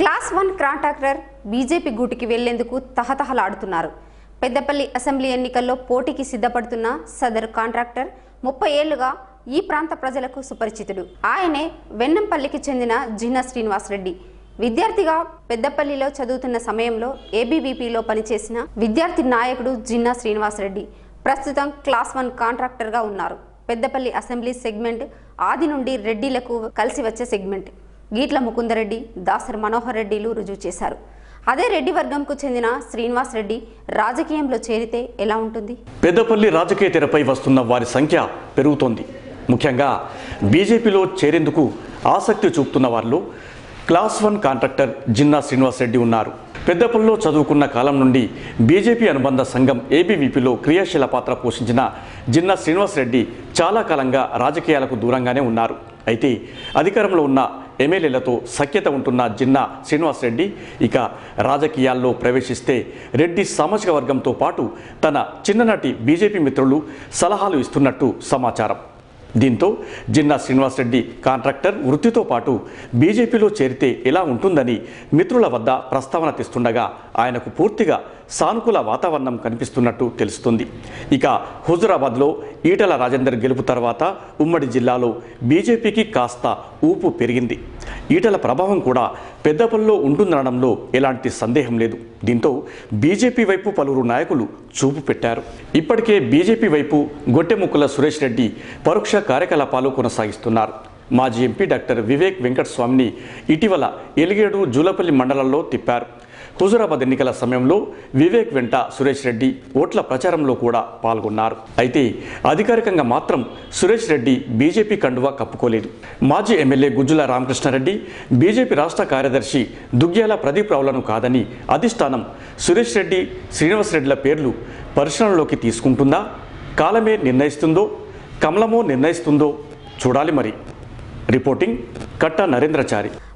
class one contractor BJP గూటికి వెళ్లేందుకు తహతహలాడుతున్నారు Peddapalli assembly ఎన్నికల్లో పోటీకి సిద్ధపడుతున్న సదరు కాంట్రాక్టర్ ముప్పై ఏళ్లుగా ఈ ప్రాంత ప్రజలకు సుపరిచితుడు ఆయనే వెన్నంపల్లికి చెందిన జిన్నా శ్రీనివాసరెడ్డి విద్యార్థిగా పెద్దపల్లిలో చదువుతున్న సమయంలో ఏబీవీపీలో పనిచేసిన విద్యార్థి నాయకుడు జిన్నా శ్రీనివాసరెడ్డి ప్రస్తుతం క్లాస్ వన్ కాంట్రాక్టర్గా ఉన్నారు పెద్దపల్లి అసెంబ్లీ సెగ్మెంట్ ఆది నుండి రెడ్డిలకు కలిసి వచ్చే సెగ్మెంట్ గీట్ల ముకుందరెడ్డి దాసరి మనోహర్ రెడ్డిలు రుజువు చేశారు అదే రెడ్డి వర్గంకు చెందిన శ్రీనివాస్ రెడ్డి రాజకీయంలో చేరితే ఎలా ఉంటుంది పెద్దపల్లి రాజకీయ తెరపై వస్తున్న వారి సంఖ్య పెరుగుతోంది ముఖ్యంగా బీజేపీలో చేరేందుకు ఆసక్తి చూపుతున్న వారిలో class one contractor Jinna Srinivasa Reddy ఉన్నారు పెద్దపల్లిలో చదువుకున్న కాలం నుండి బీజేపీ అనుబంధ సంఘం ఏబీవీపీలో క్రియాశీల పాత్ర పోషించిన జిన్నా శ్రీనివాసరెడ్డి చాలా కాలంగా రాజకీయాలకు దూరంగానే ఉన్నారు అయితే అధికారంలో ఉన్న ఎమ్మెల్యేలతో సఖ్యత ఉంటున్న జిన్నా శ్రీనివాసరెడ్డి ఇక రాజకీయాల్లో ప్రవేశిస్తే రెడ్డి సామాజిక వర్గంతో పాటు తన చిన్ననాటి బీజేపీ మిత్రులు సలహాలు ఇస్తున్నట్టు సమాచారం దీంతో జిన్నా శ్రీనివాసరెడ్డి కాంట్రాక్టర్ వృత్తితో పాటు బీజేపీలో చేరితే ఎలా ఉంటుందని మిత్రుల వద్ద ప్రస్తావన తెస్తుండగా ఆయనకు పూర్తిగా సానుకూల వాతావరణం కనిపిస్తున్నట్టు తెలుస్తుంది ఇక హుజురాబాద్లో ఈటల రాజేందర్ గెలుపు తర్వాత ఉమ్మడి జిల్లాలో బీజేపీకి కాస్త ఊపు పెరిగింది ఈటల ప్రభావం కూడా పెద్దపల్లిలో ఉంటుందనడంలో ఎలాంటి సందేహం లేదు దీంతో బీజేపీ వైపు పలువురు నాయకులు చూపు పెట్టారు ఇప్పటికే బీజేపీ వైపు గొట్టెముక్కల సురేష్ రెడ్డి పరోక్ష కార్యకలాపాలు కొనసాగిస్తున్నారు మాజీ ఎంపీ డాక్టర్ వివేక్ వెంకటస్వామిని ఇటీవల ఎలిగేడు జూలపల్లి మండలంలో తిప్పారు హుజురాబాద్ ఎన్నికల సమయంలో వివేక్ వెంట సురేష్ రెడ్డి ఓట్ల ప్రచారంలో కూడా పాల్గొన్నారు అయితే అధికారికంగా మాత్రం సురేష్ రెడ్డి బీజేపీ కండువా కప్పుకోలేదు మాజీ ఎమ్మెల్యే గుజ్జుల రామకృష్ణారెడ్డి బీజేపీ రాష్ట్ర కార్యదర్శి దుగ్గ్యాల ప్రదీప్ రావులను కాదని అధిష్టానం సురేష్ రెడ్డి శ్రీనివాస్ రెడ్డిల పేర్లు పరిశీలనలోకి తీసుకుంటుందా కాలమే నిర్ణయిస్తుందో కమలమో నిర్ణయిస్తుందో చూడాలి మరి రిపోర్టింగ్ కట్ట నరేంద్రచారి